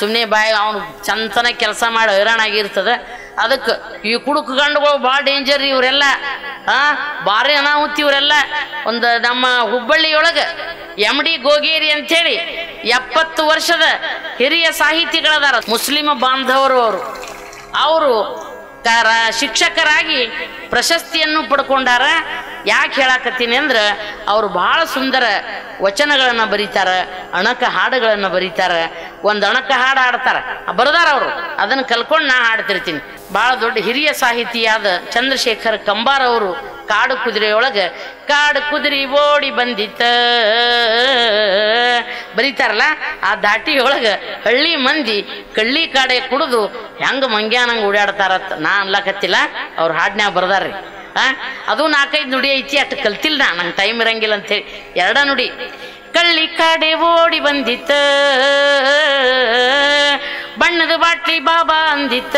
ಸುಮ್ಮನೆ ಬಾಯಿ ಅವನು ಚಂತನ ಕೆಲಸ ಮಾಡಿ ಹೈರಾಣಾಗಿರ್ತದೆ ಅದಕ್ಕೆ ಈ ಕುಡುಕು ಗಂಡುಗಳು ಭಾಳ ಡೇಂಜರ್ ಇವರೆಲ್ಲ ಆ ಭಾರಿ ಅನಾಹುತಿ ಇವರೆಲ್ಲ ಒಂದು ನಮ್ಮ ಹುಬ್ಬಳ್ಳಿಯೊಳಗೆ ಎಮ್ ಡಿ ಗೋಗೇರಿ ಅಂಥೇಳಿ ಎಪ್ಪತ್ತು ವರ್ಷದ ಹಿರಿಯ ಸಾಹಿತಿಗಳದಾರ ಮುಸ್ಲಿಮ ಬಾಂಧವರು ಅವರು ಅವರು ಕಾರ ಶಿಕ್ಷಕರಾಗಿ ಪ್ರಶಸ್ತಿಯನ್ನು ಪಡ್ಕೊಂಡಾರ ಯಾಕೆ ಹೇಳಾಕತ್ತೀನಿ ಅಂದ್ರೆ ಅವರು ಬಹಳ ಸುಂದರ ವಚನಗಳನ್ನು ಬರೀತಾರ ಅಣಕ ಹಾಡುಗಳನ್ನು ಬರೀತಾರ ಒಂದು ಅಣಕ ಹಾಡು ಹಾಡ್ತಾರ ಬರ್ದಾರ ಅವರು ಅದನ್ನು ಕಲ್ಕೊಂಡು ನಾ ಹಾಡ್ತಿರ್ತೀನಿ ಭಾಳ ದೊಡ್ಡ ಹಿರಿಯ ಸಾಹಿತಿಯಾದ ಚಂದ್ರಶೇಖರ್ ಕಂಬಾರ್ ಅವರು ಕಾಡು ಕುದುರೆಯೊಳಗೆ ಕಾಡು ಕುದುರೆ ಓಡಿ ಬಂದಿತ್ತ ಬರೀತಾರಲ್ಲ ಆ ದಾಟಿಯೊಳಗೆ ಹಳ್ಳಿ ಮಂದಿ ಕಳ್ಳಿ ಕಾಡೆ ಕುಡಿದು ಹೆಂಗೆ ಮಂಗ್ಯಾನಂಗೆ ಓಡಾಡ್ತಾರತ್ತ ನಾ ಅನ್ಲಕತ್ತಿಲ್ಲ ಅವ್ರ ಹಾಡ್ನ್ಯಾಗ ಬರ್ದಾರ್ರಿ ಆ ಅದು ನಾಲ್ಕೈದು ನುಡಿ ಐತಿ ಅಷ್ಟು ಕಲ್ತಿಲ್ಲ ನಾ ನಂಗೆ ಟೈಮ್ ಇರಂಗಿಲ್ಲ ಅಂತೇಳಿ ಎರಡ ನುಡಿ ಕಳ್ಳಿ ಕಾಡೆ ಓಡಿ ಬಂದಿತ್ತ ಬಣ್ಣದ ಬಾಟ್ಲಿ ಬಾಬಾ ಅಂದಿತ್ತ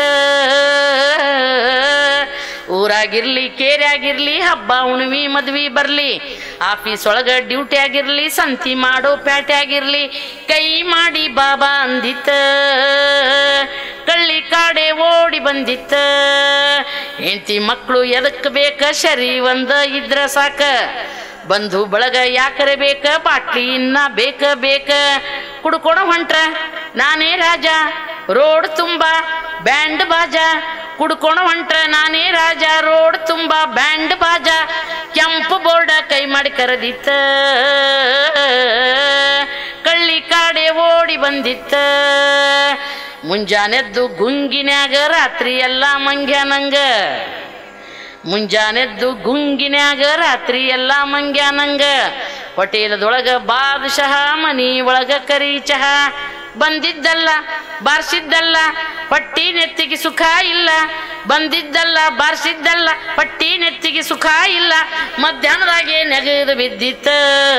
ಊರಾಗಿರ್ಲಿ ಕೇರ್ಯಾಗಿರ್ಲಿ ಹಬ್ಬ ಉಣ್ವಿ ಮದ್ವಿ ಬರ್ಲಿ ಆಫೀಸ್ ಒಳಗ ಡ್ಯೂಟಿ ಆಗಿರ್ಲಿ ಸಂತಿ ಮಾಡೋ ಪ್ಯಾಟೆ ಆಗಿರ್ಲಿ ಕೈ ಮಾಡಿ ಬಾಬಾ ಅಂದಿತ್ತ ಕಳ್ಳಿ ಕಾಡೆ ಓಡಿ ಬಂದಿತ್ತ ಹೆಂಡತಿ ಮಕ್ಕಳು ಎದಕ್ ಬೇಕ ಶರಿ ಒಂದ ಇದ್ರ ಸಾಕ ಬಂಧು ಬಳಗ ಯಾಕರೆ ಬೇಕ ಬಾಟ್ಲಿ ಇನ್ನ ಬೇಕ ಬೇಕ ಕುಡ್ಕೊಡ ಹೊಂಟ್ರ ನಾನೇ ರಾಜ ರೋಡ್ ತುಂಬ ಬ್ಯಾಂಡ್ ಬಾಜ ಕುಡ್ಕೊಣ ಹೊಂಟ್ರ ನಾನೇ ರಾಜ ರೋಡ್ ತುಂಬ ಬ್ಯಾಂಡ್ ಬಾಜ ಕೆಂಪು ಬೋರ್ಡ ಕೈ ಮಾಡಿ ಕರೆದಿತ್ತ ಕಳ್ಳಿ ಕಾಡೆ ಓಡಿ ಬಂದಿತ್ತ ಮುಂಜಾನೆದ್ದು ಗುಂಗಿನ್ಯಾಗ ರಾತ್ರಿ ಎಲ್ಲ ಮಂಗ್ಯಾನಂಗ ಮುಂಜಾನೆದ್ದು ಗುಂಗಿನ್ಯಾಗ ರಾತ್ರಿ ಎಲ್ಲ ಮಂಗ್ಯಾನಂಗ ಹೋಟೆಲದೊಳಗ ಬಾದಶಹ ಮನಿ ಒಳಗ ಕರಿ ಚಹಾ ಬಂದಿದ್ದಲ್ಲ ಬಾರ್ಸಿದ್ದಲ್ಲ ಪಟ್ಟಿ ನೆತ್ತಿಗೆ ಸುಖ ಇಲ್ಲ ಬಂದಿದ್ದಲ್ಲ ಬಾರ್ಸಿದ್ದಲ್ಲ ಪಟ್ಟಿ ನೆತ್ತಿಗೆ ಸುಖ ಇಲ್ಲ ಮಧ್ಯಾಹ್ನದಾಗೆ ನೆಗೆದು ಬಿದ್ದಿತ್ತ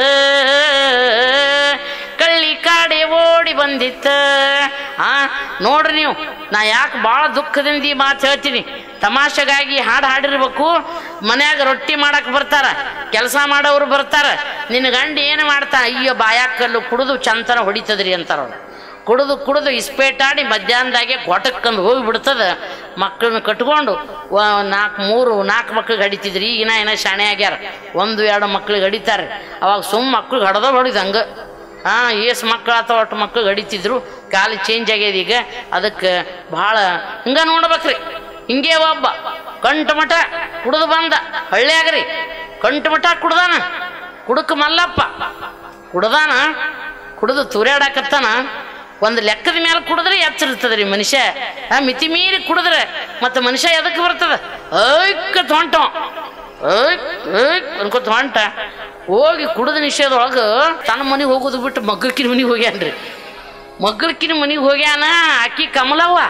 ಕಳ್ಳಿ ಕಾಡೆ ಓಡಿ ಬಂದಿತ್ತ ಆ ನೋಡ್ರಿ ನೀವು ನಾ ಯಾಕೆ ಭಾಳ ದುಃಖದಿಂದ ಈ ಮಾತು ಹೇಳ್ತೀನಿ ತಮಾಷೆಗಾಗಿ ಹಾಡು ಹಾಡಿರ್ಬೇಕು ಮನ್ಯಾಗ ರೊಟ್ಟಿ ಮಾಡಕ್ ಬರ್ತಾರ ಕೆಲಸ ಮಾಡೋರು ಬರ್ತಾರ ನಿನ್ನ ಗಂಡ ಏನು ಮಾಡ್ತಾ ಅಯ್ಯೋ ಬಾಯಾಕಲ್ಲು ಕುಡಿದು ಚಂತನ ಹೊಡಿತದ್ರಿ ಅಂತಾರ ಅವ್ರು ಕುಡಿದು ಕುಡಿದು ಇಸ್ಪೇಟಾಡಿ ಮಧ್ಯಾಹ್ನದಾಗೆ ಕೊಟಕ್ಕಂದು ಹೋಗಿ ಬಿಡ್ತದ ಮಕ್ಕಳನ್ನ ಕಟ್ಕೊಂಡು ನಾಲ್ಕು ಮೂರು ನಾಲ್ಕು ಮಕ್ಳಿಗೆ ಹಡಿತಿದ್ರಿ ಈಗಿನ ಏನೋ ಶಾಣೆ ಆಗ್ಯಾರ ಒಂದು ಎರಡು ಮಕ್ಳಿಗೆ ಹಡಿತಾರೆ ಅವಾಗ ಸುಮ್ಮ ಮಕ್ಳಿಗೆ ಹಡ್ದ ಹೊಡಿದು ಹಂಗೆ ಹಾಂ ಏಸು ಮಕ್ಳು ಅಥವಾ ಒಟ್ಟು ಮಕ್ಳಿಗೆ ಹಡಿತಿದ್ರು ಕಾಲು ಚೇಂಜ್ ಆಗ್ಯದ ಈಗ ಅದಕ್ಕೆ ಭಾಳ ಹಿಂಗೆ ನೋಡ್ಬೇಕ್ರಿ ಹಿಂಗೆ ಒಬ್ಬ ಕಂಟು ಮಠ ಕುಡ್ದು ಬಂದ ಹಳ್ಳಿಯಾಗ್ರಿ ಕಂಟು ಮಠ ಕುಡ್ದಾನ ಕುಡುಕ ಮಲ್ಲಪ್ಪ ಕುಡ್ದಾನ ಕುಡಿದು ತೂರ್ಯಾಡಕತ್ತಾನ ಒಂದು ಲೆಕ್ಕದ ಮೇಲೆ ಕುಡಿದ್ರೆ ಎಚ್ಚರಿರ್ತದ ರೀ ಮನುಷ್ಯ ಆ ಮಿತಿ ಮೀರಿ ಕುಡಿದ್ರೆ ಮತ್ತೆ ಮನುಷ್ಯ ಎದಕ್ಕೆ ಬರ್ತದ ಐಕ್ಕ ಹೊಂಟ ಐಕ್ ಐಕ್ ಅನ್ಕೋತ ಹೊಂಟ ಹೋಗಿ ಕುಡಿದ ನಿಷೇಧದೊಳಗೆ ತನ್ನ ಮನೆಗೆ ಹೋಗೋದು ಬಿಟ್ಟು ಮಗ್ಗಕ್ಕಿನ ಮನೆಗೆ ಹೋಗ್ಯಾನ್ರಿ ಮಗ್ಗಕ್ಕಿನ ಮನೆಗೆ ಹೋಗ್ಯಾನ ಆಕಿ ಕಮಲವ್ವ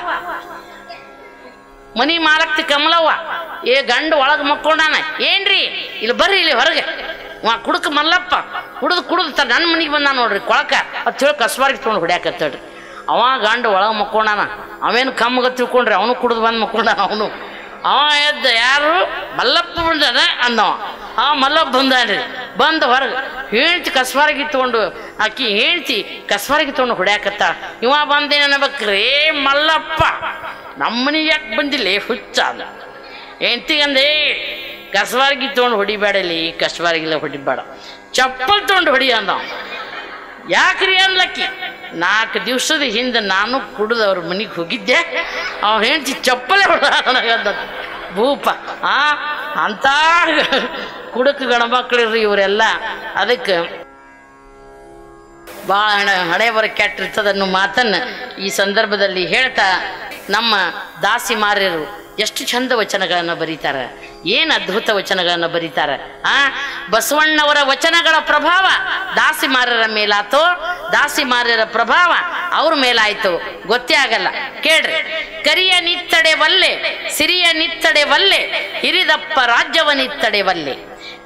ಮನಿ ಮಾಲಕ್ತಿ ಕಮಲವ್ವ ಏ ಗಂಡು ಒಳಗೆ ಮಕ್ಕೊಂಡಾನ ಏನ್ರಿ ಇಲ್ಲಿ ಬರ್ರಿ ಇಲ್ಲಿ ಹೊರಗೆ ವಾ ಕುಡುಕ ಮಲ್ಲಪ್ಪ ಕುಡ್ದು ಕುಡ್ದು ತ ನನ್ನ ಮನೆಗೆ ಬಂದ ನೋಡ್ರಿ ಕೊಳಕ ಅಂತ ಹೇಳಿ ಕಸ್ಬಾರಿಗೆ ತೊಗೊಂಡು ಹೊಡ್ಯಾಕತ್ತಳ್ರಿ ಅವ ಗಂಡು ಒಳಗೆ ಮಕ್ಕೊಂಡಾನ ಅವೇನು ಕಮ್ಮಗ ತಿಳ್ಕೊಂಡ್ರಿ ಅವನು ಕುಡ್ದು ಬಂದು ಮಕ್ಕೊಂಡಾನ ಅವನು ಅವ ಎದ್ದ ಯಾರು ಮಲ್ಲಪ್ಪ ಬಂದಾನ ಅಂದವ ಆ ಮಲ್ಲಪ್ಪ ಬಂದಾನ್ರಿ ಬಂದು ಹೊರಗೆ ಹೇಳ್ತಿ ಕಸ್ಬಾರಿಗೆ ತೊಗೊಂಡು ಆಕಿ ಹೇಳ್ತಿ ಕಸ್ಬಾರಿಗೆ ತೊಗೊಂಡು ಹೊಡ್ಯಾಕತ್ತ ಇವ ಬಂದೇನ ಅನ್ಬೇಕ್ರಿ ಮಲ್ಲಪ್ಪ ನಮ್ಮನಿಗೆ ಯಾಕೆ ಬಂದಿಲ್ಲ ಹುಚ್ಚ ಅಂದ ಹೆಂಡ್ತಿಗಂದೆ ಕಸಬಾರ್ಗಿ ತೊಗೊಂಡು ಹೊಡಿಬೇಡಲಿ ಕಸಬಾರ್ಗಿಲ್ಲ ಹೊಡಿಬೇಡ ಚಪ್ಪಲ್ ತೊಗೊಂಡು ಹೊಡಿ ಅಂದ ಯಾಕ್ರಿ ಅನ್ಲಕ್ಕಿ ನಾಲ್ಕು ದಿವಸದ ಹಿಂದೆ ನಾನು ಕುಡಿದು ಅವ್ರ ಮನೆಗೆ ಹೋಗಿದ್ದೆ ಅವ ಹೆಂಡ್ತಿ ಚಪ್ಪಲೇ ಹೊಡ ನನಗಂದ ಭೂಪ ಆ ಅಂಥ ಕುಡುಕ ಗಣಮಕ್ಳಿರ್ರಿ ಇವರೆಲ್ಲ ಅದಕ್ಕೆ ಭಾಳ ಹಣ ಹಣೆ ಬರ ಕೆಟ್ಟಿರ್ತದೆ ಅನ್ನೋ ಮಾತನ್ನು ಈ ಸಂದರ್ಭದಲ್ಲಿ ಹೇಳ್ತಾ ನಮ್ಮ ದಾಸಿ ಮಾರ್ಯರು ಎಷ್ಟು ಚಂದ ವಚನಗಳನ್ನು ಬರೀತಾರೆ ಏನು ಅದ್ಭುತ ವಚನಗಳನ್ನು ಬರೀತಾರೆ ಆ ಬಸವಣ್ಣವರ ವಚನಗಳ ಪ್ರಭಾವ ದಾಸಿ ಮಾರ್ಯರ ಮೇಲಾತೋ ದಾಸಿ ಮಾರ್ಯರ ಪ್ರಭಾವ ಅವ್ರ ಮೇಲಾಯ್ತು ಗೊತ್ತೇ ಆಗಲ್ಲ ಕೇಳ್ರಿ ಕರಿಯ ನಿತ್ತಡೆ ವಲ್ಲೆ ಸಿರಿಯ ನಿತ್ತಡೆ ವಲ್ಲೆ ಹಿರಿದಪ್ಪ ರಾಜ್ಯವ ನಿತ್ತಡೆ ವಲ್ಲೆ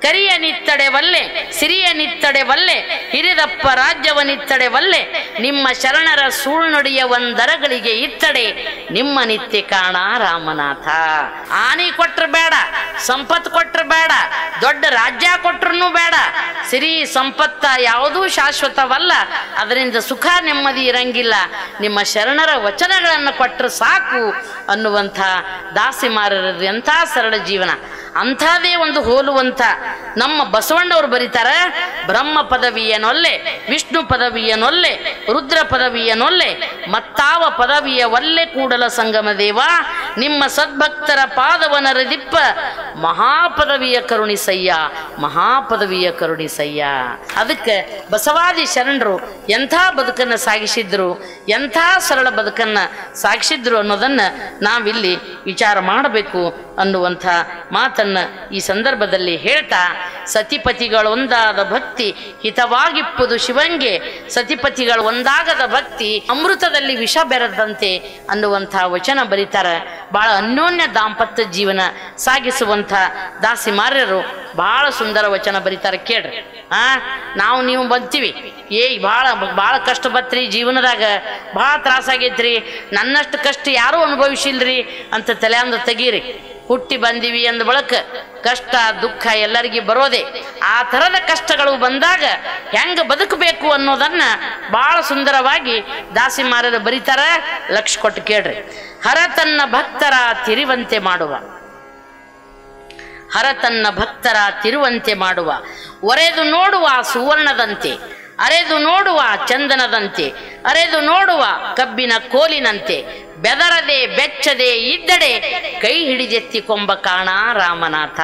ಕರಿಯ ನಿತ್ತಡೆ ವಲ್ಲೆ ಸಿರಿಯ ನಿತ್ತಡೆ ವಲ್ಲೆ ಹಿರಿದಪ್ಪ ರಾಜ್ಯವನಿತ್ತಡೆ ವಲ್ಲೆ ನಿಮ್ಮ ಶರಣರ ಸುಳ್ನುಡಿಯ ಒಂದರಗಳಿಗೆ ಇತ್ತಡೆ ನಿಮ್ಮ ನಿತ್ಯ ಕಾಣ ರಾಮನಾಥ ಆನಿ ಕೊಟ್ರ ಬೇಡ ಸಂಪತ್ತು ಕೊಟ್ರ ಬೇಡ ದೊಡ್ಡ ರಾಜ್ಯ ಕೊಟ್ರು ಬೇಡ ಸಿರಿ ಸಂಪತ್ತ ಯಾವುದೂ ಶಾಶ್ವತವಲ್ಲ ಅದರಿಂದ ಸುಖ ನೆಮ್ಮದಿ ಇರಂಗಿಲ್ಲ ನಿಮ್ಮ ಶರಣರ ವಚನಗಳನ್ನು ಕೊಟ್ಟರೆ ಸಾಕು ಅನ್ನುವಂಥ ದಾಸಿಮಾರರದು ಎಂಥ ಸರಳ ಜೀವನ ಅಂಥದೇ ಒಂದು ಹೋಲುವಂಥ ನಮ್ಮ ಬಸವಣ್ಣವರು ಬರೀತಾರೆ ಬ್ರಹ್ಮ ಪದವಿಯನೊಲ್ಲೆ ವಿಷ್ಣು ಪದವಿಯನೊಲ್ಲೆ ರುದ್ರ ಪದವಿಯನೊಲ್ಲೆ ಮತ್ತಾವ ಪದವಿಯ ಒಲ್ಲೆ ಕೂಡಲ ಸಂಗಮ ದೇವ ನಿಮ್ಮ ಸದ್ಭಕ್ತರ ಪಾದವನರದಿಪ್ಪ ಮಹಾಪದವಿಯ ಕರುಣಿಸಯ್ಯ ಮಹಾಪದವಿಯ ಕರುಣಿಸಯ್ಯ ಅದಕ್ಕೆ ಬಸವಾದಿ ಶರಣರು ಎಂಥ ಬದುಕನ್ನು ಸಾಗಿಸಿದ್ರು ಎಂಥ ಸರಳ ಬದುಕನ್ನು ಸಾಗಿಸಿದ್ರು ಅನ್ನೋದನ್ನು ನಾವಿಲ್ಲಿ ವಿಚಾರ ಮಾಡಬೇಕು ಅನ್ನುವಂಥ ಮಾತನ್ನು ಈ ಸಂದರ್ಭದಲ್ಲಿ ಹೇಳ್ತಾ ಸತಿಪತಿಗಳು ಒಂದಾದ ಭಕ್ತಿ ಹಿತವಾಗಿಪ್ಪುದು ಶಿವಂಗೆ ಸತಿಪತಿಗಳು ಒಂದಾಗದ ಭಕ್ತಿ ಅಮೃತದಲ್ಲಿ ವಿಷ ಬೆರೆದಂತೆ ಅನ್ನುವಂಥ ವಚನ ಬರೀತಾರೆ ಬಹಳ ಅನ್ಯೋನ್ಯ ದಾಂಪತ್ಯ ಜೀವನ ಸಾಗಿಸುವಂಥ ದಾಸಿಮಾರ್ಯರು ಬಹಳ ಸುಂದರ ವಚನ ಬರೀತಾರೆ ಕೇಳ್ರಿ ಆ ನಾವು ನೀವು ಬಂತೀವಿ ಏಯ್ ಭಾಳ ಭಾಳ ಕಷ್ಟ ಬತ್ರಿ ಜೀವನದಾಗ ಭಾಳ ತ್ರಾಸಾಗೈತ್ರಿ ನನ್ನಷ್ಟು ಕಷ್ಟ ಯಾರೂ ಅನುಭವಿಸಿಲ್ರಿ ಅಂತ ತಲೆ ಅಂದ ತೆಗೀರಿ ಹುಟ್ಟಿ ಬಂದಿವಿ ಅಂದ ಬಳಕ ಕಷ್ಟ ದುಃಖ ಎಲ್ಲರಿಗೆ ಬರೋದೆ ಆ ಥರದ ಕಷ್ಟಗಳು ಬಂದಾಗ ಹೆಂಗ ಬದುಕಬೇಕು ಅನ್ನೋದನ್ನ ಬಹಳ ಸುಂದರವಾಗಿ ದಾಸಿಮಾರರು ಬರೀತಾರ ಲಕ್ಷ ಕೊಟ್ಟು ಕೇಳ್ರಿ ಹರ ತನ್ನ ಭಕ್ತರ ತಿರುವಂತೆ ಮಾಡುವ ಹರ ತನ್ನ ಭಕ್ತರ ತಿರುವಂತೆ ಮಾಡುವ ಒರೆದು ನೋಡುವ ಸುವರ್ಣದಂತೆ ಅರೆದು ನೋಡುವ ಚಂದನದಂತೆ ಅರೆದು ನೋಡುವ ಕಬ್ಬಿನ ಕೋಲಿನಂತೆ ಬೆದರದೆ ಬೆಚ್ಚದೆ ಇದ್ದಡೆ ಕೈ ಹಿಡಿದೆತ್ತಿ ಕೊಂಬ ಕಾಣ ರಾಮನಾಥ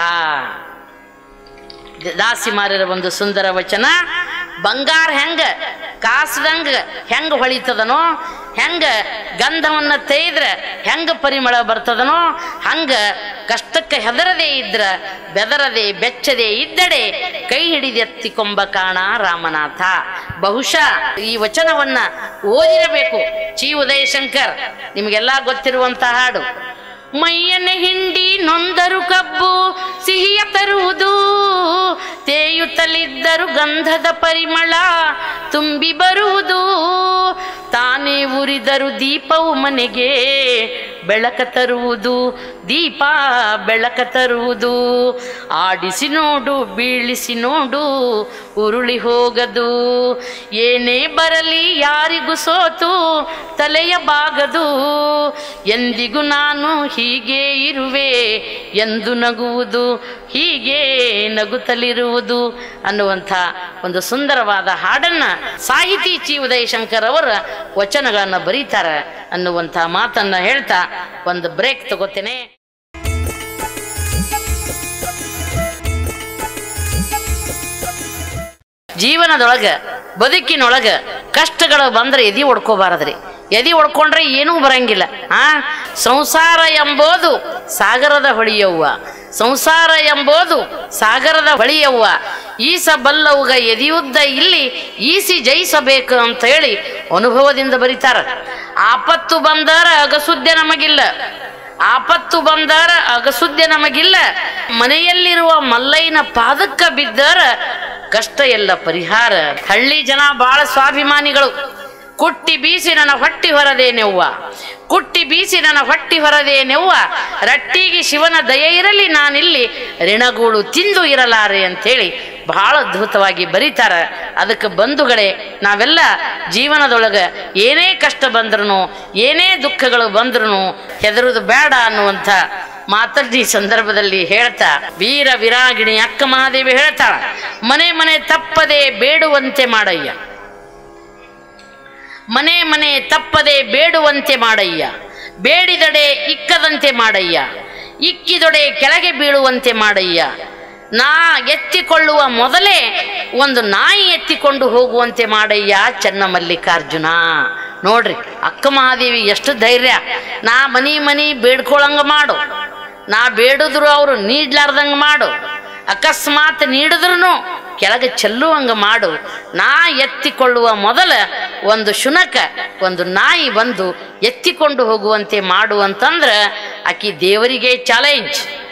ದಾಸಿಮಾರರ ಒಂದು ಸುಂದರ ವಚನ ಬಂಗಾರ ಹೆಂಗ ಕಾಸ್ದಂಗ ಹೆಂಗ ಹೊಳಿತದನೋ ಹೆಂಗ ಗಂಧವನ್ನ ತೆಗೆದ್ರ ಹೆಂಗ ಪರಿಮಳ ಬರ್ತದನೋ ಹಂಗ ಕಷ್ಟಕ್ಕೆ ಹೆದರದೆ ಇದ್ರ ಬೆದರದೆ ಬೆಚ್ಚದೆ ಇದ್ದಡೆ ಕೈ ಹಿಡಿದೆತ್ತಿ ಕೊಂಬ ಕಾಣ ರಾಮನಾಥ ಬಹುಶಃ ಈ ವಚನವನ್ನ ಓದಿರಬೇಕು ಚಿ ಉದಯಶಂಕರ್ ನಿಮಗೆಲ್ಲ ಗೊತ್ತಿರುವಂತ ಹಾಡು ಮೈಯನ ಹಿಂಡಿ ನೊಂದರು ಕಬ್ಬು ಸಿಹಿಯ ತರುವುದು ತೇಯುತ್ತಲಿದ್ದರು ಗಂಧದ ಪರಿಮಳ ತುಂಬಿ ಬರುವುದು ತಾನೇ ಉರಿದರು ದೀಪವು ಮನೆಗೆ ಬೆಳಕ ತರುವುದು ದೀಪ ಬೆಳಕ ತರುವುದು ಆಡಿಸಿ ನೋಡು ಬೀಳಿಸಿ ನೋಡು ಉರುಳಿ ಹೋಗದು ಏನೇ ಬರಲಿ ಯಾರಿಗೂ ಸೋತು ತಲೆಯ ಬಾಗದು ಎಂದಿಗೂ ನಾನು ಹೀಗೆ ಇರುವೆ ಎಂದು ನಗುವುದು ಹೀಗೆ ನಗುತ್ತಲಿರುವುದು ಅನ್ನುವಂಥ ಒಂದು ಸುಂದರವಾದ ಹಾಡನ್ನ ಸಾಹಿತಿ ಚಿ ಉದಯಶಂಕರ್ ಅವರ ವಚನಗಳನ್ನು ಬರೀತಾರೆ ಅನ್ನುವಂಥ ಮಾತನ್ನ ಹೇಳ್ತಾ ಒಂದು ಬ್ರೇಕ್ ತಗೋತೇನೆ ಜೀವನದೊಳಗ ಬದುಕಿನೊಳಗ ಕಷ್ಟಗಳು ಬಂದ್ರೆ ಎದಿ ಒಡ್ಕೋಬಾರದ್ರಿ ಎದಿ ಒಡ್ಕೊಂಡ್ರೆ ಏನೂ ಬರಂಗಿಲ್ಲ ಆ ಸಂಸಾರ ಎಂಬುದು ಸಾಗರದ ಹೊಳಿಯವ್ವ ಸಂಸಾರ ಎಂಬುದು ಸಾಗರದ ಹೊಳಿಯವ್ವ ಈಸ ಬಲ್ಲವುಗ ಎದಿಯುದ್ದ ಇಲ್ಲಿ ಈಸಿ ಜಯಿಸಬೇಕು ಅಂತ ಹೇಳಿ ಅನುಭವದಿಂದ ಬರೀತಾರ ಆಪತ್ತು ಬಂದಾರ ಅಗಸುದ್ದೆ ನಮಗಿಲ್ಲ ಆಪತ್ತು ಬಂದಾರ ಅಗಸುದ್ದೆ ನಮಗಿಲ್ಲ ಮನೆಯಲ್ಲಿರುವ ಮಲ್ಲಯ್ಯನ ಪಾದಕ್ಕ ಬಿದ್ದಾರ ಕಷ್ಟ ಎಲ್ಲ ಪರಿಹಾರ ಹಳ್ಳಿ ಜನ ಬಹಳ ಸ್ವಾಭಿಮಾನಿಗಳು ಕುಟ್ಟಿ ಬೀಸಿ ನನ್ನ ಹೊಟ್ಟಿ ಹೊರದೇನೆವ್ವ ಕುಟ್ಟಿ ಬೀಸಿ ನನ್ನ ಹೊಟ್ಟಿ ಹೊರದೇನೆವ್ವ ರಟ್ಟಿಗೆ ಶಿವನ ದಯ ಇರಲಿ ನಾನಿಲ್ಲಿ ಋಣಗೂಳು ತಿಂದು ಇರಲಾರೆ ಅಂಥೇಳಿ ಬಹಳ ಅದ್ಭುತವಾಗಿ ಬರೀತಾರ ಅದಕ್ಕೆ ಬಂಧುಗಳೇ ನಾವೆಲ್ಲ ಜೀವನದೊಳಗೆ ಏನೇ ಕಷ್ಟ ಬಂದ್ರೂ ಏನೇ ದುಃಖಗಳು ಬಂದ್ರೂ ಹೆದರುದು ಬೇಡ ಅನ್ನುವಂಥ ಮಾತನ್ನ ಈ ಸಂದರ್ಭದಲ್ಲಿ ಹೇಳ್ತಾ ವೀರ ವಿರಾಗಿಣಿ ಅಕ್ಕ ಮಹಾದೇವಿ ಹೇಳ್ತಾಳ ಮನೆ ಮನೆ ತಪ್ಪದೆ ಬೇಡುವಂತೆ ಮಾಡಯ್ಯ ಮನೆ ಮನೆ ತಪ್ಪದೆ ಬೇಡುವಂತೆ ಮಾಡಯ್ಯ ಬೇಡಿದಡೆ ಇಕ್ಕದಂತೆ ಮಾಡಯ್ಯ ಇಕ್ಕಿದೊಡೆ ಕೆಳಗೆ ಬೀಳುವಂತೆ ಮಾಡಯ್ಯ ನಾ ಎತ್ತಿಕೊಳ್ಳುವ ಮೊದಲೇ ಒಂದು ನಾಯಿ ಎತ್ತಿಕೊಂಡು ಹೋಗುವಂತೆ ಮಾಡಯ್ಯ ಚೆನ್ನ ಮಲ್ಲಿಕಾರ್ಜುನ ನೋಡ್ರಿ ಅಕ್ಕ ಮಹಾದೇವಿ ಎಷ್ಟು ಧೈರ್ಯ ನಾ ಮನಿ ಮನಿ ಬೇಡ್ಕೊಳಂಗ ಮಾಡು ನಾ ಬೇಡಿದ್ರು ಅವರು ನೀಡ್ಲಾರ್ದಂಗ ಮಾಡು ಅಕಸ್ಮಾತ್ ನೀಡಿದ್ರು ಕೆಳಗೆ ಚೆಲ್ಲುವಂಗ ಮಾಡು ನಾ ಎತ್ತಿಕೊಳ್ಳುವ ಮೊದಲ ಒಂದು ಶುನಕ ಒಂದು ನಾಯಿ ಬಂದು ಎತ್ತಿಕೊಂಡು ಹೋಗುವಂತೆ ಮಾಡು ಅಂತಂದ್ರೆ ಆಕಿ ದೇವರಿಗೆ ಚಾಲೆಂಜ್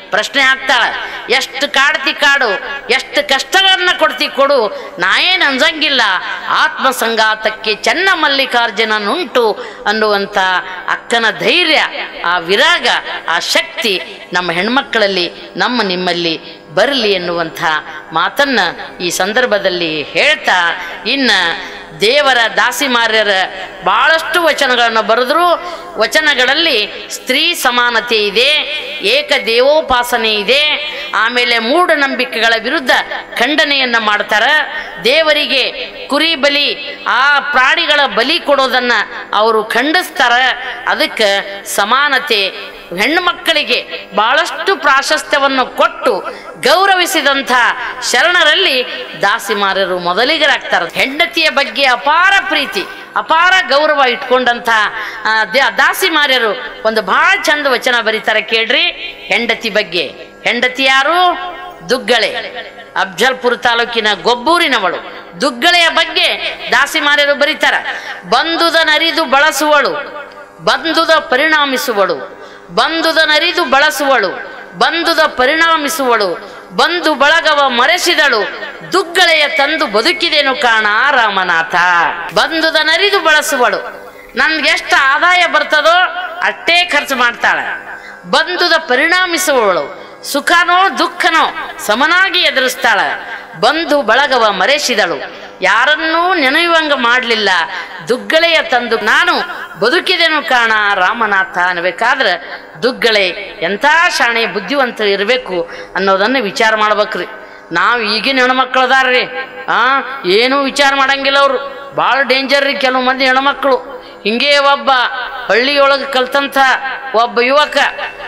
ಪ್ರಶ್ನೆ ಹಾಕ್ತಾಳೆ ಎಷ್ಟು ಕಾಡ್ತಿ ಕಾಡು ಎಷ್ಟು ಕಷ್ಟಗಳನ್ನ ಕೊಡ್ತಿ ಕೊಡು ನಾ ಏನು ಅಂಜಂಗಿಲ್ಲ ಆತ್ಮ ಸಂಘಾತಕ್ಕೆ ಚೆನ್ನ ಮಲ್ಲಿಕಾರ್ಜುನನುಂಟು ಅನ್ನುವಂಥ ಅಕ್ಕನ ಧೈರ್ಯ ಆ ವಿರಾಗ ಆ ಶಕ್ತಿ ನಮ್ಮ ಹೆಣ್ಮಕ್ಕಳಲ್ಲಿ ನಮ್ಮ ನಿಮ್ಮಲ್ಲಿ ಬರಲಿ ಎನ್ನುವಂಥ ಮಾತನ್ನ ಈ ಸಂದರ್ಭದಲ್ಲಿ ಹೇಳ್ತಾ ಇನ್ನ ದೇವರ ದಾಸಿಮಾರ್ಯರ ಬಹಳಷ್ಟು ವಚನಗಳನ್ನು ಬರೆದ್ರು ವಚನಗಳಲ್ಲಿ ಸ್ತ್ರೀ ಸಮಾನತೆ ಇದೆ ಏಕ ದೇವೋಪಾಸನೆ ಇದೆ ಆಮೇಲೆ ಮೂಢನಂಬಿಕೆಗಳ ವಿರುದ್ಧ ಖಂಡನೆಯನ್ನ ಮಾಡ್ತಾರ ದೇವರಿಗೆ ಕುರಿ ಬಲಿ ಆ ಪ್ರಾಣಿಗಳ ಬಲಿ ಕೊಡೋದನ್ನ ಅವರು ಖಂಡಿಸ್ತಾರ ಅದಕ್ಕೆ ಸಮಾನತೆ ಹೆಣ್ಣು ಮಕ್ಕಳಿಗೆ ಬಹಳಷ್ಟು ಪ್ರಾಶಸ್ತ್ಯವನ್ನು ಕೊಟ್ಟು ಗೌರವಿಸಿದಂಥ ಶರಣರಲ್ಲಿ ದಾಸಿಮಾರರು ಮೊದಲಿಗರಾಗ್ತಾರೆ ಹೆಂಡತಿಯ ಬಗ್ಗೆ ಅಪಾರ ಪ್ರೀತಿ ಅಪಾರ ಗೌರವ ಇಟ್ಕೊಂಡಂಥ ಆ, ದ- ದಾಸಿಮಾರ್ಯರು ಒಂದು ಬಹಳ ಚಂದ ವಚನ ಬರೀತಾರೆ ಕೇಳ್ರಿ ಹೆಂಡತಿ ಬಗ್ಗೆ ಹೆಂಡತಿ ಯಾರು ದುಗ್ಗಳೆ ಅಫ್ಜಲ್ಪುರ ತಾಲೂಕಿನ ಗೊಬ್ಬೂರಿನವಳು ದುಗ್ಗಳೆಯ ಬಗ್ಗೆ ದಾಸಿಮಾರ್ಯರು ಬರೀತಾರ ಬಂದುದ ನರಿದು ಬಳಸುವಳು ಬಂದುದ ಪರಿಣಾಮಿಸುವಳು ಬಂದುದ ನರಿದು ಬಳಸುವಳು ಬಂದುದ ಪರಿಣಾಮಿಸುವಳು ಬಂದು ಬಳಗವ ಮರೆಸಿದಳು ದುಗ್ಗಳೆಯ ತಂದು ಬದುಕಿದೇನು ಕಾಣ ರಾಮನಾಥ ಬಂದುದ ನರಿದು ಬಳಸುವಳು ನನ್ಗೆ ಎಷ್ಟು ಆದಾಯ ಬರ್ತದೋ ಅಷ್ಟೇ ಖರ್ಚು ಮಾಡ್ತಾಳೆ ಬಂದುದ ಪರಿಣಾಮಿಸುವವಳು ಸುಖನೋ ದುಃಖನೋ ಸಮನಾಗಿ ಎದುರಿಸ್ತಾಳೆ ಬಂಧು ಬಳಗವ ಮರೆಸಿದಳು ಯಾರನ್ನೂ ನೆನೆಯುವಂಗ ಮಾಡಲಿಲ್ಲ ದುಗ್ಗಳೆಯ ತಂದು ನಾನು ಬದುಕಿದೆನು ಕಾಣ ರಾಮನಾಥ ಅನ್ಬೇಕಾದ್ರೆ ದುಗ್ಗಳೆ ಎಂಥ ಶಾಣೆ ಬುದ್ಧಿವಂತ ಇರಬೇಕು ಅನ್ನೋದನ್ನು ವಿಚಾರ ಮಾಡ್ಬೇಕ್ರಿ ನಾವು ಈಗಿನ ಹೆಣ್ಮಕ್ಳದಾರ್ರಿ ಆ ಏನೂ ವಿಚಾರ ಮಾಡಂಗಿಲ್ಲ ಅವರು ಭಾಳ ಡೇಂಜರ್ ರೀ ಕೆಲವು ಮಂದಿ ಹೆಣ್ಮಕ್ಳು ಹಿಂಗೆ ಒಬ್ಬ ಹಳ್ಳಿಯೊಳಗೆ ಕಲ್ತಂಥ ಒಬ್ಬ ಯುವಕ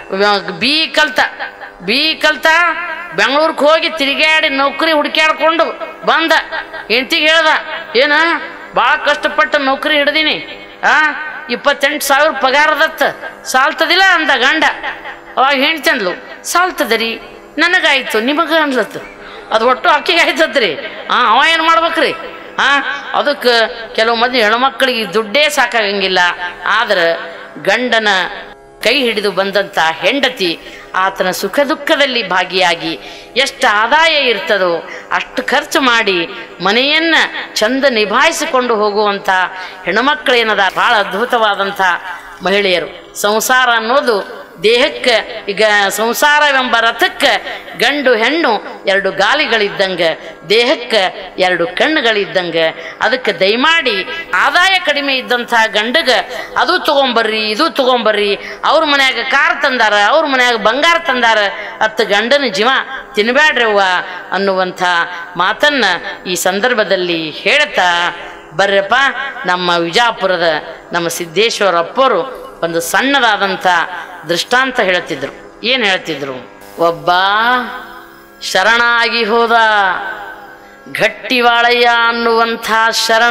ಬಿ ಕಲ್ತ ಬಿ ಕಲ್ತ ಬೆಂಗಳೂರಿಗೆ ಹೋಗಿ ತಿರುಗಾಡಿ ನೌಕರಿ ಹುಡುಕ್ಯಾಡ್ಕೊಂಡು ಬಂದ ಹೆಂಡ್ತಿಗೆ ಹೇಳ್ದ ಏನ ಭಾಳ ಕಷ್ಟಪಟ್ಟು ನೌಕರಿ ಹಿಡ್ದೀನಿ ಆ ಇಪ್ಪತ್ತೆಂಟು ಸಾವಿರ ಪಗಾರದತ್ತ ಸಾಲ್ತದಿಲ್ಲ ಅಂದ ಗಂಡ ಅವಾಗ ಹೆಂಡ್ತಿ ಅಂದ್ಲು ಸಾಲ್ತದರಿ ನನಗಾಯ್ತು ನಿಮಗ ಅನ್ಲತ್ತು ಅದು ಒಟ್ಟು ಅಕ್ಕಿಗೆ ಆಯ್ತದ್ರಿ ಆ ಅವ ಏನು ಮಾಡ್ಬೇಕ್ರಿ ಆ ಅದಕ್ಕೆ ಕೆಲವು ಮಂದಿ ಹೆಣ್ಮಕ್ಳಿಗೆ ದುಡ್ಡೇ ಸಾಕಾಗಂಗಿಲ್ಲ ಆದ್ರೆ ಗಂಡನ ಕೈ ಹಿಡಿದು ಬಂದಂಥ ಹೆಂಡತಿ ಆತನ ಸುಖ ದುಃಖದಲ್ಲಿ ಭಾಗಿಯಾಗಿ ಎಷ್ಟು ಆದಾಯ ಇರ್ತದೋ ಅಷ್ಟು ಖರ್ಚು ಮಾಡಿ ಮನೆಯನ್ನ ಚಂದ ನಿಭಾಯಿಸಿಕೊಂಡು ಹೋಗುವಂಥ ಹೆಣ್ಣುಮಕ್ಕಳೇನದ ಭಾಳ ಅದ್ಭುತವಾದಂಥ ಮಹಿಳೆಯರು ಸಂಸಾರ ಅನ್ನೋದು ದೇಹಕ್ಕೆ ಈಗ ಸಂಸಾರವೆಂಬ ರಥಕ್ಕೆ ಗಂಡು ಹೆಣ್ಣು ಎರಡು ಗಾಲಿಗಳಿದ್ದಂಗೆ ದೇಹಕ್ಕೆ ಎರಡು ಕಣ್ಣುಗಳಿದ್ದಂಗೆ ಅದಕ್ಕೆ ದಯಮಾಡಿ ಆದಾಯ ಕಡಿಮೆ ಇದ್ದಂಥ ಗಂಡಗೆ ಅದು ತಗೊಂಬರ್ರಿ ಇದು ತಗೊಂಬರ್ರಿ ಅವ್ರ ಮನ್ಯಾಗ ಕಾರ್ ತಂದಾರ ಅವ್ರ ಮನ್ಯಾಗ ಬಂಗಾರ ತಂದಾರ ಅತ್ತ ಗಂಡನ ಜೀವ ತಿನ್ಬ್ಯಾಡ್ರವ್ವ ಅನ್ನುವಂಥ ಮಾತನ್ನ ಈ ಸಂದರ್ಭದಲ್ಲಿ ಹೇಳ್ತಾ ಬರ್ರಪ್ಪ ನಮ್ಮ ವಿಜಾಪುರದ ನಮ್ಮ ಸಿದ್ದೇಶ್ವರ ಅಪ್ಪರು ಒಂದು ಸಣ್ಣದಾದಂಥ ದೃಷ್ಟಾಂತ ಹೇಳ್ತಿದ್ರು ಏನು ಹೇಳ್ತಿದ್ರು ಒಬ್ಬ ಶರಣಾಗಿ ಹೋದ ಗಟ್ಟಿವಾಳಯ್ಯ ಅನ್ನುವಂಥ ಶರಣ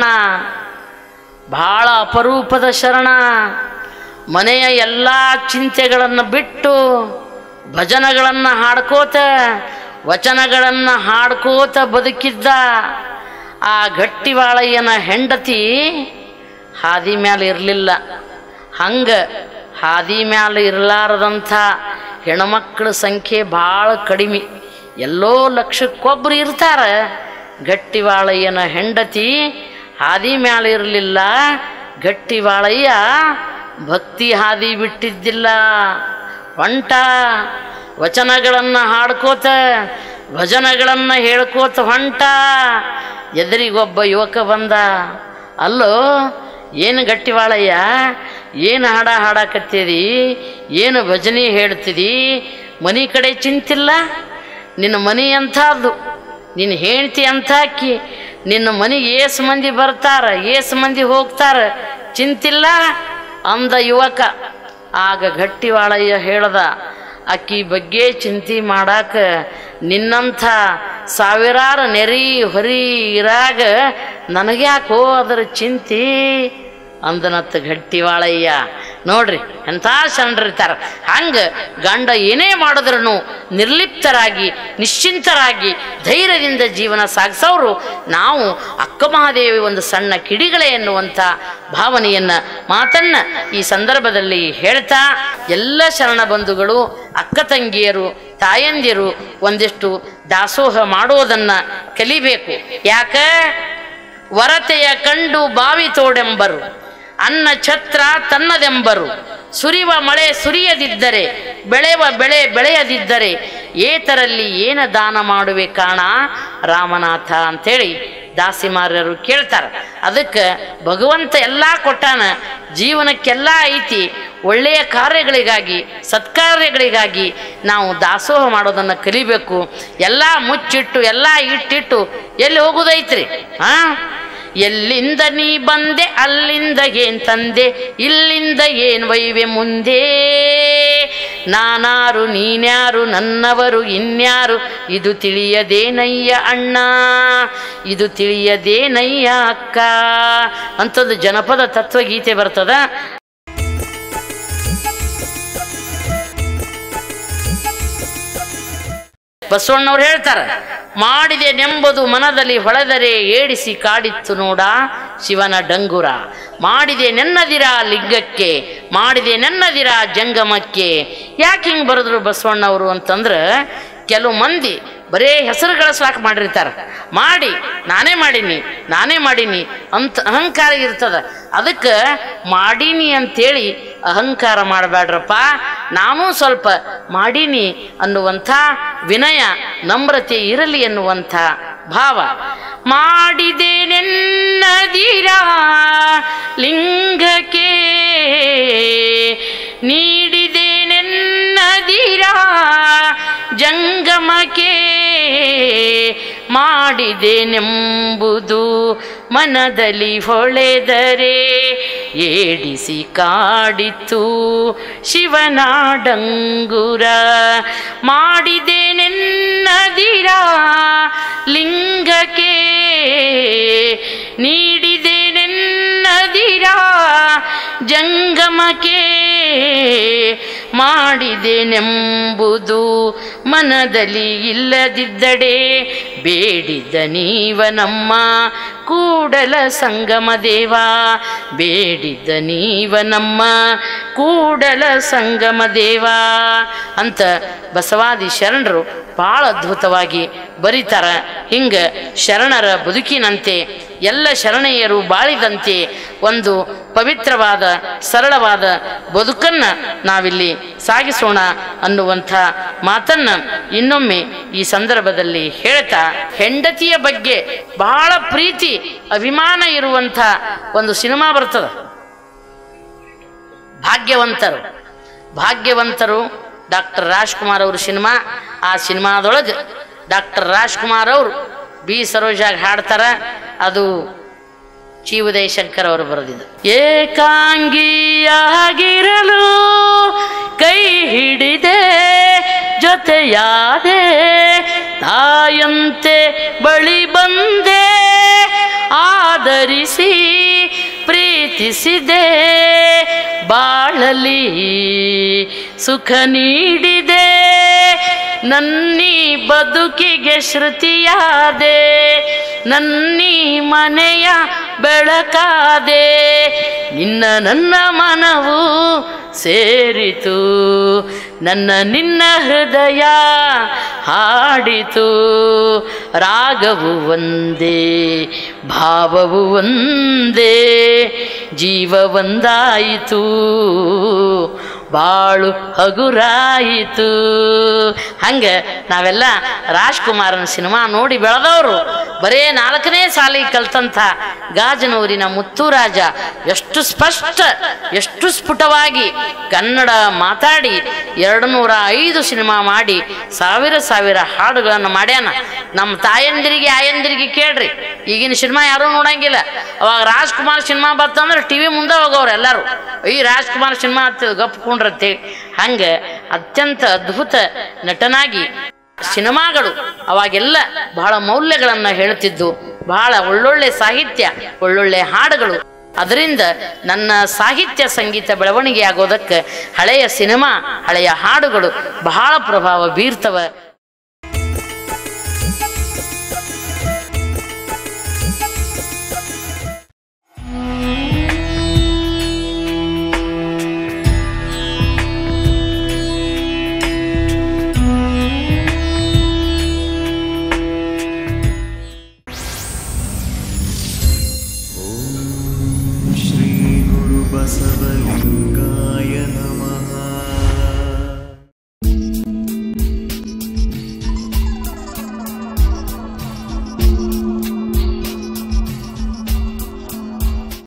ಬಹಳ ಅಪರೂಪದ ಶರಣ ಮನೆಯ ಎಲ್ಲ ಚಿಂತೆಗಳನ್ನು ಬಿಟ್ಟು ಭಜನಗಳನ್ನು ಹಾಡ್ಕೋತ ವಚನಗಳನ್ನು ಹಾಡ್ಕೋತ ಬದುಕಿದ್ದ ಆ ಗಟ್ಟಿವಾಳಯ್ಯನ ಹೆಂಡತಿ ಹಾದಿ ಮ್ಯಾಲೆ ಇರಲಿಲ್ಲ ಹಂಗೆ ಹಾದಿ ಮ್ಯಾಲೆ ಇರಲಾರದಂಥ ಹೆಣ್ಮಕ್ಳ ಸಂಖ್ಯೆ ಭಾಳ ಕಡಿಮೆ ಎಲ್ಲೋ ಲಕ್ಷಕ್ಕೊಬ್ರು ಇರ್ತಾರೆ ಗಟ್ಟಿವಾಳಯ್ಯನ ಹೆಂಡತಿ ಹಾದಿ ಮ್ಯಾಲೆ ಇರಲಿಲ್ಲ ಗಟ್ಟಿವಾಳಯ್ಯ ಭಕ್ತಿ ಹಾದಿ ಬಿಟ್ಟಿದ್ದಿಲ್ಲ ಹೊಂಟ ವಚನಗಳನ್ನು ಹಾಡ್ಕೋತ ಭಜನಗಳನ್ನು ಹೇಳ್ಕೋತ ಹೊಂಟ ಎದುರಿಗೊಬ್ಬ ಯುವಕ ಬಂದ ಅಲ್ಲೋ ಏನು ಗಟ್ಟಿವಾಳಯ್ಯ ಏನು ಹಾಡ ಹಾಡಕತ್ತೀರಿ ಏನು ಭಜನೆ ಹೇಳ್ತಿದಿ ಮನೆ ಕಡೆ ಚಿಂತಿಲ್ಲ ನಿನ್ನ ಮನೆ ಅಂಥದ್ದು ನಿನ್ನ ಹೆಂಡ್ತಿ ಅಂಥಾಕಿ ನಿನ್ನ ಮನೆಗೆ ಏಸು ಮಂದಿ ಬರ್ತಾರ ಏಸು ಮಂದಿ ಹೋಗ್ತಾರ ಚಿಂತಿಲ್ಲ ಅಂದ ಯುವಕ ಆಗ ಗಟ್ಟಿವಾಳಯ್ಯ ಹೇಳ್ದ ಅಕ್ಕಿ ಬಗ್ಗೆ ಚಿಂತೆ ಮಾಡಾಕ ನಿನ್ನಂಥ ಸಾವಿರಾರು ನೆರಿ ಹೊರಿ ಇರಾಗ ನನಗ್ಯಾಕೋ ಅದರ ಚಿಂತೆ ಅಂದನತ್ತ ಗಟ್ಟಿವಾಳಯ್ಯ ನೋಡ್ರಿ ಎಂಥ ಶರಣರಿರ್ತಾರ ಹಂಗೆ ಗಂಡ ಏನೇ ಮಾಡಿದ್ರೂ ನಿರ್ಲಿಪ್ತರಾಗಿ ನಿಶ್ಚಿಂತರಾಗಿ ಧೈರ್ಯದಿಂದ ಜೀವನ ಸಾಗಿಸೋರು ನಾವು ಅಕ್ಕ ಮಹಾದೇವಿ ಒಂದು ಸಣ್ಣ ಕಿಡಿಗಳೇ ಎನ್ನುವಂಥ ಭಾವನೆಯನ್ನ ಮಾತನ್ನ ಈ ಸಂದರ್ಭದಲ್ಲಿ ಹೇಳ್ತಾ ಎಲ್ಲ ಶರಣ ಬಂಧುಗಳು ಅಕ್ಕ ತಂಗಿಯರು ತಾಯಂದಿರು ಒಂದಿಷ್ಟು ದಾಸೋಹ ಮಾಡೋದನ್ನು ಕಲಿಬೇಕು ಯಾಕ ವರತೆಯ ಕಂಡು ಬಾವಿ ತೋಡೆಂಬರು ಅನ್ನ ಛತ್ರ ತನ್ನದೆಂಬರು ಸುರಿವ ಮಳೆ ಸುರಿಯದಿದ್ದರೆ ಬೆಳೆವ ಬೆಳೆ ಬೆಳೆಯದಿದ್ದರೆ ಏತರಲ್ಲಿ ಏನ ದಾನ ಮಾಡುವೆ ಕಾಣ ರಾಮನಾಥ ಅಂತೇಳಿ ದಾಸಿಮಾರ್ಯರು ಕೇಳ್ತಾರೆ ಅದಕ್ಕೆ ಭಗವಂತ ಎಲ್ಲ ಕೊಟ್ಟಾನ ಜೀವನಕ್ಕೆಲ್ಲ ಐತಿ ಒಳ್ಳೆಯ ಕಾರ್ಯಗಳಿಗಾಗಿ ಸತ್ಕಾರ್ಯಗಳಿಗಾಗಿ ನಾವು ದಾಸೋಹ ಮಾಡೋದನ್ನು ಕಲಿಬೇಕು ಎಲ್ಲ ಮುಚ್ಚಿಟ್ಟು ಎಲ್ಲ ಇಟ್ಟಿಟ್ಟು ಎಲ್ಲಿ ಹೋಗೋದೈತ್ರಿ ಹಾಂ ಎಲ್ಲಿಂದ ನೀ ಬಂದೆ ಅಲ್ಲಿಂದ ಏನ್ ತಂದೆ ಇಲ್ಲಿಂದ ಏನ್ ವೈವೆ ಮುಂದೆ ನಾನಾರು ನೀನ್ಯಾರು ನನ್ನವರು ಇನ್ಯಾರು ಇದು ತಿಳಿಯದೇನಯ್ಯ ಅಣ್ಣ ಇದು ತಿಳಿಯದೇನಯ್ಯ ಅಕ್ಕ ಅಂತಂದು ಜನಪದ ತತ್ವಗೀತೆ ಬರ್ತದ ಬಸವಣ್ಣವ್ರು ಹೇಳ್ತಾರೆ ಮಾಡಿದೆ ನೆಂಬುದು ಮನದಲ್ಲಿ ಹೊಳೆದರೆ ಏಡಿಸಿ ಕಾಡಿತ್ತು ನೋಡ ಶಿವನ ಡಂಗುರ ಮಾಡಿದೆ ನೆನ್ನದಿರ ಲಿಂಗಕ್ಕೆ ಮಾಡಿದೆ ನೆನ್ನದಿರ ಜಂಗಮಕ್ಕೆ ಯಾಕೆ ಹಿಂಗೆ ಬರೆದ್ರು ಬಸವಣ್ಣವರು ಅಂತಂದ್ರೆ ಕೆಲವು ಮಂದಿ ಬರೇ ಹೆಸರು ಗಳಿಸ್ಲಾಕ ಮಾಡಿರ್ತಾರೆ ಮಾಡಿ ನಾನೇ ಮಾಡೀನಿ ನಾನೇ ಮಾಡೀನಿ ಅಂತ ಅಹಂಕಾರ ಇರ್ತದ ಅದಕ್ಕೆ ಮಾಡೀನಿ ಅಂತೇಳಿ ಅಹಂಕಾರ ಮಾಡಬೇಡ್ರಪ್ಪ ನಾನು ಸ್ವಲ್ಪ ಮಾಡೀನಿ ಅನ್ನುವಂಥ ವಿನಯ ನಮ್ರತೆ ಇರಲಿ ಎನ್ನುವಂಥ ಭಾವ ಮಾಡಿದೇನೆನ್ನದಿರ ಲಿಂಗಕ್ಕೆ ನೀಡಿದೇನೆನ್ನದಿರ ಜಂಗಮಕ್ಕೆ ಮಾಡಿದೆನೆಂಬುದು ಮನದಲ್ಲಿ ಹೊಳೆದರೆ ಏಡಿಸಿ ಕಾಡಿತು ಶಿವನಾಡಂಗುರ ಮಾಡಿದೆನೆನ್ನದಿರ ಲಿಂಗಕ್ಕೆ ನೀಡಿದೆನೆನ್ನದಿರ ಜಂಗಮಕ್ಕೆ ಮಾಡಿದೆನೆಂಬುದು ಮನದಲ್ಲಿ ಇಲ್ಲದಿದ್ದಡೆ ಬೇಡಿದ್ದ ನೀವ ನಮ್ಮ ಕೂಡಲ ಸಂಗಮ ದೇವ ಬೇಡಿದ್ದ ನೀವ ನಮ್ಮ ಕೂಡಲ ಸಂಗಮ ದೇವ ಅಂತ ಬಸವಾದಿ ಶರಣರು ಭಾಳ ಅದ್ಭುತವಾಗಿ ಬರೀತಾರ ಹಿಂಗೆ ಶರಣರ ಬದುಕಿನಂತೆ ಎಲ್ಲ ಶರಣೆಯರು ಬಾಳಿದಂತೆ ಒಂದು ಪವಿತ್ರವಾದ ಸರಳವಾದ ಬದುಕನ್ನು ನಾವಿಲ್ಲಿ ಸಾಗಿಸೋಣ ಅನ್ನುವಂಥ ಮಾತನ್ನು ಇನ್ನೊಮ್ಮೆ ಈ ಸಂದರ್ಭದಲ್ಲಿ ಹೇಳ್ತಾ ಹೆಂಡತಿಯ ಬಗ್ಗೆ ಬಹಳ ಪ್ರೀತಿ ಅಭಿಮಾನ ಇರುವಂಥ ಒಂದು ಸಿನಿಮಾ ಬರ್ತದೆ ಭಾಗ್ಯವಂತರು ಭಾಗ್ಯವಂತರು ಡಾಕ್ಟರ್ ರಾಜ್ಕುಮಾರ್ ಅವ್ರ ಸಿನಿಮಾ ಆ ಸಿನಿಮಾದೊಳಗೆ ಡಾಕ್ಟರ್ ರಾಜ್ಕುಮಾರ್ ಅವರು ಬಿ ಸರೋಜಾಗ ಹಾಡ್ತಾರ ಅದು ಚಿ ಉದಯ ಶಂಕರ್ ಅವರು ಬರೆದಿದ್ದು ಏಕಾಂಗಿಯಾಗಿರಲು ಕೈ ಹಿಡಿದೆ ಜೊತೆಯಾದೆ ತಾಯಂತೆ ಬಳಿ ಬಂದೆ ಆದರಿಸಿ ಪ್ರೀತಿಸಿದೆ ಬಾಳಲಿ ಸುಖ ನೀಡಿದೆ ನನ್ನೀ ಬದುಕಿಗೆ ಶ್ರುತಿಯಾದೆ ನನ್ನೀ ಮನೆಯ ಬೆಳಕಾದೆ ನಿನ್ನ ನನ್ನ ಮನವು ಸೇರಿತು ನನ್ನ ನಿನ್ನ ಹೃದಯ ಹಾಡಿತು ರಾಗವು ಒಂದೇ ಭಾವವು ಒಂದೇ ಜೀವ ಒಂದಾಯಿತು ಬಾಳು ಹಗುರಾಯಿತು ಹಂಗೆ ನಾವೆಲ್ಲ ರಾಜ್ಕುಮಾರನ ಸಿನಿಮಾ ನೋಡಿ ಬೆಳೆದವರು ಬರೇ ನಾಲ್ಕನೇ ಸಾಲಿ ಕಲ್ತಂಥ ಗಾಜನೂರಿನ ಮುತ್ತುರಾಜ ಎಷ್ಟು ಸ್ಪಷ್ಟ ಎಷ್ಟು ಸ್ಫುಟವಾಗಿ ಕನ್ನಡ ಮಾತಾಡಿ ಎರಡು ನೂರ ಐದು ಸಿನಿಮಾ ಮಾಡಿ ಸಾವಿರ ಸಾವಿರ ಹಾಡುಗಳನ್ನು ಮಾಡ್ಯಾನ ನಮ್ಮ ತಾಯಂದಿರಿಗೆ ಆಯಂದಿರಿಗೆ ಕೇಳ್ರಿ ಈಗಿನ ಸಿನಿಮಾ ಯಾರೂ ನೋಡಂಗಿಲ್ಲ ಅವಾಗ ರಾಜ್ಕುಮಾರ್ ಸಿನಿಮಾ ಬರ್ತಂದ್ರೆ ಟಿ ವಿ ಮುಂದೆ ಹೋಗೋರು ಎಲ್ಲರೂ ಈ ರಾಜ್ಕುಮಾರ್ ಸಿನಿಮಾ ಹತ್ತಿದ ಗಪ್ಕೊಂಡ್ರತ್ತೇಳಿ ಹಂಗೆ ಅತ್ಯಂತ ಅದ್ಭುತ ನಟನಾಗಿ ಸಿನಿಮಾಗಳು ಅವಾಗೆಲ್ಲ ಬಹಳ ಮೌಲ್ಯಗಳನ್ನು ಹೇಳ್ತಿದ್ದು ಬಹಳ ಒಳ್ಳೊಳ್ಳೆ ಸಾಹಿತ್ಯ ಒಳ್ಳೊಳ್ಳೆ ಹಾಡುಗಳು ಅದರಿಂದ ನನ್ನ ಸಾಹಿತ್ಯ ಸಂಗೀತ ಬೆಳವಣಿಗೆ ಆಗೋದಕ್ಕೆ ಹಳೆಯ ಸಿನಿಮಾ ಹಳೆಯ ಹಾಡುಗಳು ಬಹಳ ಪ್ರಭಾವ ಬೀರ್ತವ ಬಸವಲಿಂಗ